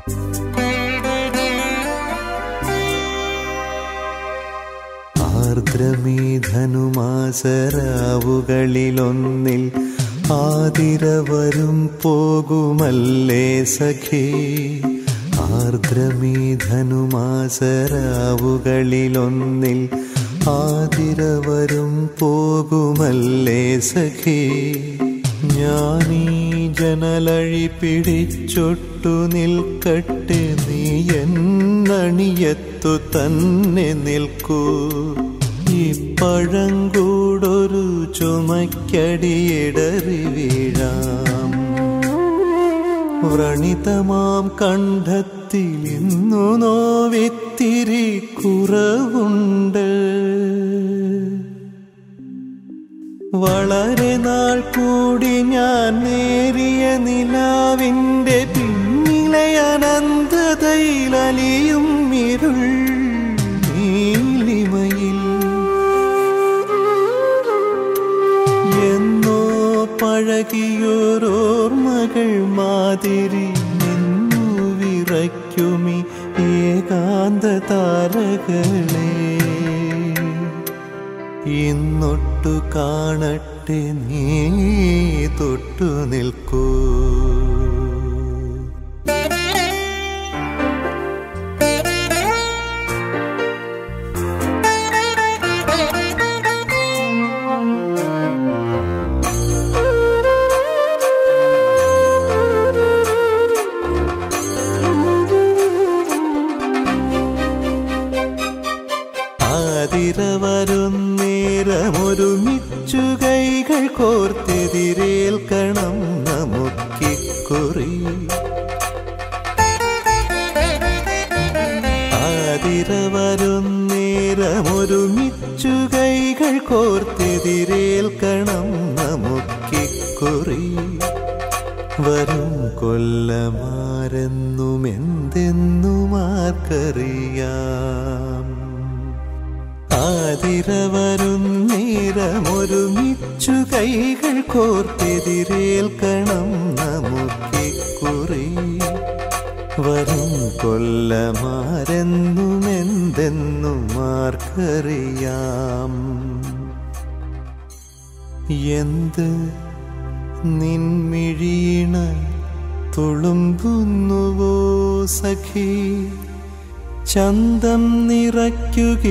ആർദ്രമീധനുമാസരാവുകളിലൊന്നിൽ ആതിരവരും പോകുമല്ലേ സഖേ ആർദ്രമീധനുമാസരാവുകളിലൊന്നിൽ ആതിരവരും പോകുമല്ലേ സഖേ ഞാനീ ജനലഴി പിടിച്ചൊട്ടു നിൽക്കട്ടെ നീ എന്നണിയത്തു തന്നെ നിൽക്കൂ ഈ പഴങ്കൂടൊരു ചുമക്കടിയിടറി വീഴാം വ്രണിതമാം കണ്ഠത്തിൽ ഇന്നു നോവിത്തിരി കുറവുണ്ട് വളരെ നാൾ കൂടി ഞാൻ നേരിയ നിലാവിൻ്റെ പിന്നിലെ അനന്തതയിലലിയും ഇരുൾ നീലിമയിൽ എന്നോ പഴകിയോരോർമ്മകൾ മാതിരി നിന്നു വിറയ്ക്കുമി ഏകാന്ത താരകളെ ഇന്നൊട്ടു കാണട്ടെ നീ തൊട്ടു നിൽക്കൂ ആതിര വരുന്നേരമൊരുമിച്ചു കൈകൾ കോർത്തെതിരേൽക്കണം നമുക്കിക്കുറി ആതിര വരുന്നേരമൊരുമിച്ചു കൈകൾ കോർത്തെതിരേൽക്കണം നമുക്കിക്കുറി വരും കൊല്ലമാരെന്നും എന്തെന്നും ആർക്കറിയാം ആതിര വരുന്നേരമൊരുമിച്ചു കൈകൾ കോർത്തെതിരേൽക്കണം നമുക്കിക്കുറി വരും കൊല്ലമാരെന്നും എന്തെന്നും ആർക്കറിയാം എന്ത് നിൻമിഴീണ തുളുമ്പുന്നുവോ സഖി ചന്തം നിറയ്ക്കുകേ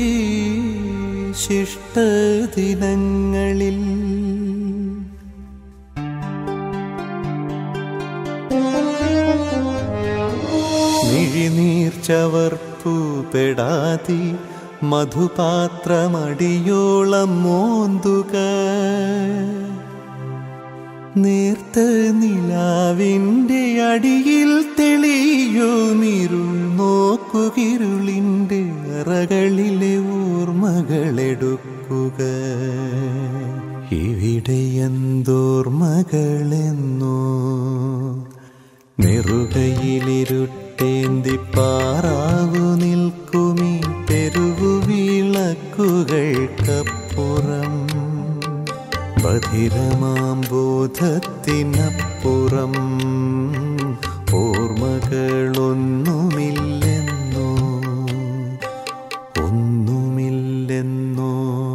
ശിഷ്ടദിനങ്ങളിൽ മിഴിനീർ ചവർപ്പു പെടാതി മധുപാത്രമടിയോളം മോന്തുക നേർത്ത നിലാവിൻ്റെ അടിയിൽ തെളിയുമിരുൾ നോക്കുകിരുളിൻ്റെ അറകളിലെ ഓർമ്മകളെടുക്കുക ഇവിടെ എന്തോർമ്മകളെന്നോ നെറുകയിലിരുട്ടേന്തി പാറാവു നിൽക്കുമീ തെരുവു വിളക്കുകൾക്കപ്പുറം ബധിരമാം ബോധത്തിനപ്പുറം ഓർമ്മകളൊന്നുമില്ലെന്നോ ഒന്നുമില്ലെന്നോ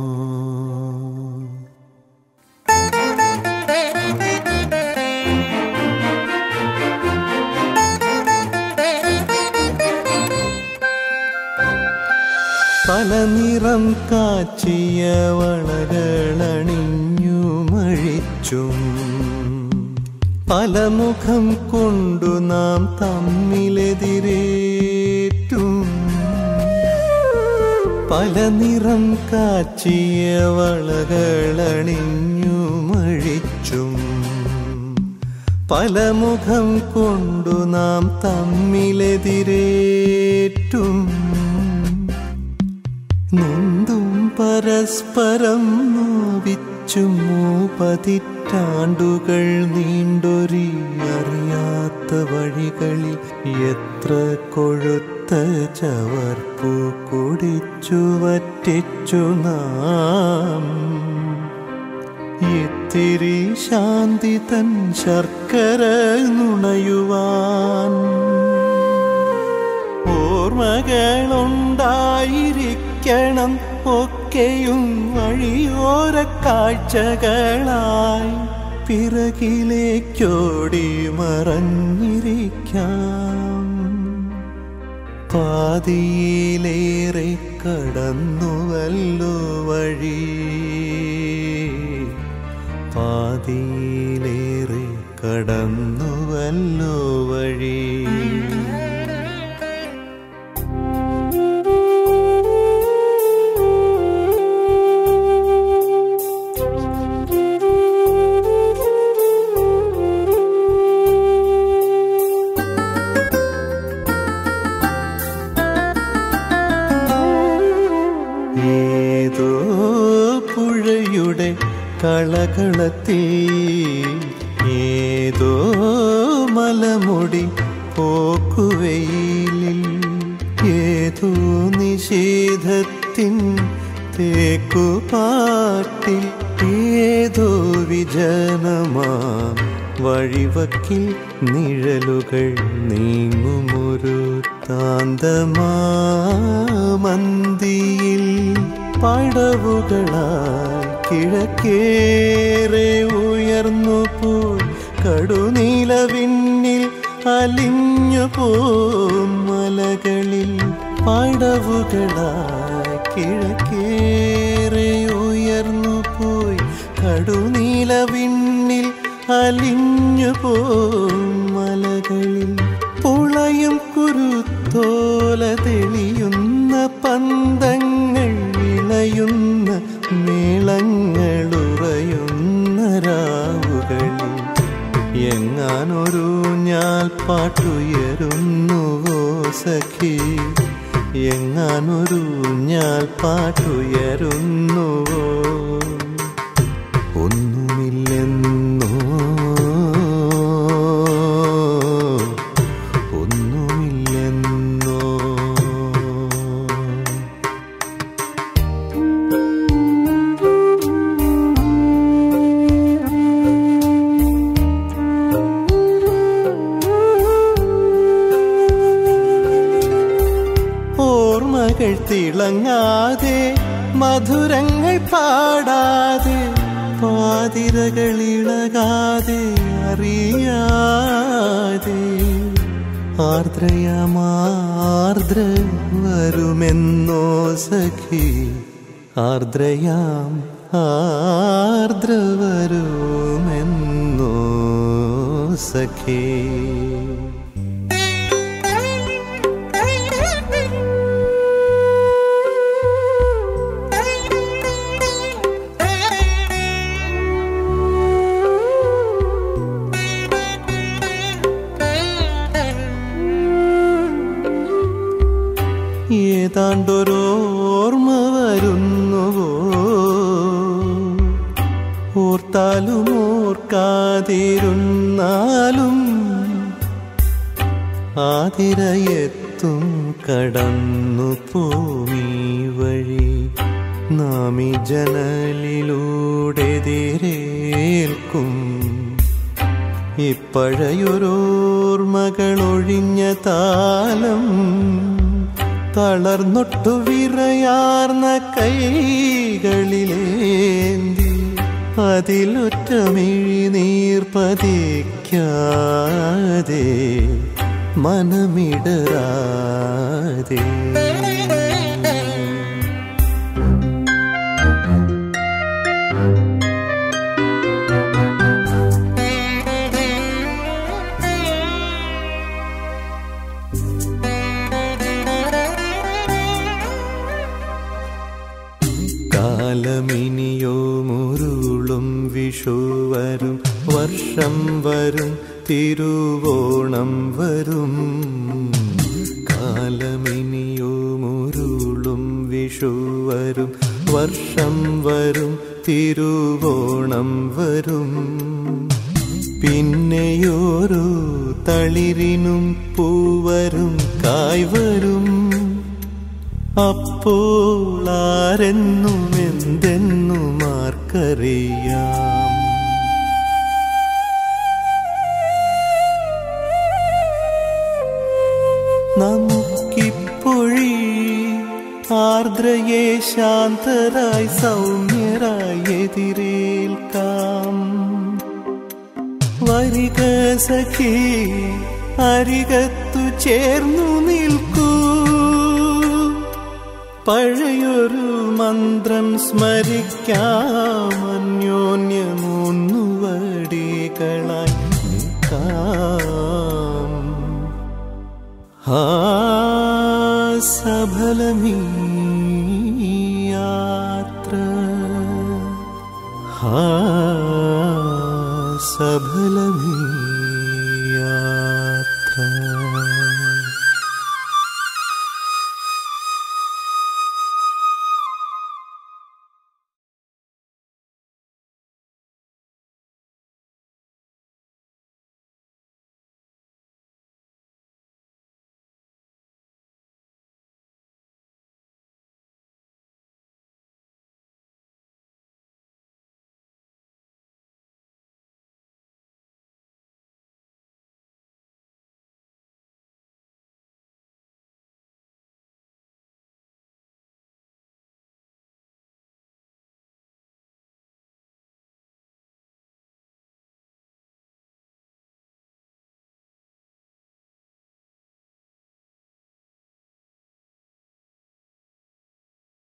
പല നിറം കാച്ചിയ വളകളണിഞ്ഞു മഴിച്ചും പല മുഖം കൊണ്ടു നാം തമ്മിലെതിരേറ്റും പല നിറം കാച്ചിയ വളകളണിഞ്ഞു മഴിച്ചും പല മുഖം കൊണ്ടു നാം തമ്മിലെതിരേറ്റും നൊന്തും പരസ്പരം നോവിച്ചും പതിറ്റാണ്ടുകൾ നീണ്ടൊരി അറിയാത്ത വഴികളിൽ എത്ര കൊഴുത്ത ചവർപ്പു കുടിച്ചു വറ്റിച്ചു നാം ഇത്തിരി ശാന്തി തൻ ശർക്കര നുണയുവാൻ ജീവിക്കണം ഒക്കെയും വഴിയോര കാഴ്ചകളായി പിറകിലേക്കോടി മറഞ്ഞിരിക്കാം പാതിയിലേറെ കടന്നുവല്ലോ വഴി പാതിയിലേറെ കടന്നുവല്ലോ വഴി ഏതോ പുഴയുടെ കളകളത്തിൽ ഏതോ മലമുടി പോക്കുവെയിലിൽ ഏതോ നിഷേധത്തിൻ തേക്കുപാട്ടിൽ ഏതോ വിജനമാ വഴിവക്കിൽ നിഴലുകൾ നീങ്ങുമൊരു താന്തമാമന്തിയിൽ പടവുകളായി കിഴക്കേറെ ഉയർന്നു പോയി കടുനീലവിണ്ണിൽ അലിഞ്ഞു പോം മലകളിൽ പടവുകളായി കിഴക്കേറെ ഉയർന്നു പോയി കടുനീലവിണ്ണിൽ അലിഞ്ഞു പോം മലകളിൽ പുളയും കുരുത്തോല തെളിയുന്ന പന്തങ്ങൾ വിളയുന്ന മേളങ്ങളുറയുന്ന രാവുകളിൽ എങ്ങാനൊരു ഞാൻ പാട്ടുയരുന്നുവോ സഖി എങ്ങാനൊരു ഞാൻ പാട്ടുയരുന്നുവോ ഒന്നുമില്ലെന്നോ ഒന്നുമില്ലെന്നോ ഓർമ്മകൾ തിളങ്ങാതെ മധുരങ്ങൾ പാടാതെ പാതിരകൾ ഇളകാതെ അറിയാതെ ആർദ്രയമാർദ്ര വരുമെന്നോ സഖി ആർദ്രയാം ആർദ്ര വരുമെന്നോ സഖി ഏതാണ്ടൊരോർമ്മ വരുന്നുവോ ഓർത്താലും ഓർക്കാതിരുന്നാലും ആതിരയെത്തും കടന്നു പോമീ വഴി നാമി ജനലിലൂടെതിരേൽക്കും ഇപ്പഴയൊരോർമ്മകളൊഴിഞ്ഞ താലം തളർന്നൊട്ടു വിറയാർന്ന കൈകളിലേന്തി അതിലൊറ്റമിഴി നീർപ്പതിക്കാതെ മനമിടറാതെ കാലമിനിയോ മുരുളും വിഷു വരും വർഷം വരും തിരുവോണം വരും കാലമിനിയോ മുരുളും വിഷു വരും വർഷം വരും തിരുവോണം വരും പിന്നെയോരോ തളിരിനും പൂവരും കായ് വരും അപ്പോൾ ആരെന്നും എന്തെന്നും ആർക്കറിയാം നമുക്കിപ്പൊഴി ആ ആർദ്രയെ ശാന്തരായി സൗമ്യരായി എതിരേൽക്കാം വരിക സഖി അരികത്തു ചേർന്നു നിൽക്കൂ പഴയൊരു മന്ത്രം സ്മരിക്കാം അന്യോന്യമൂന്നുവടികളായി നിൽക്കാം ആ സഫലമീ യാത്ര ആ സഫലമീ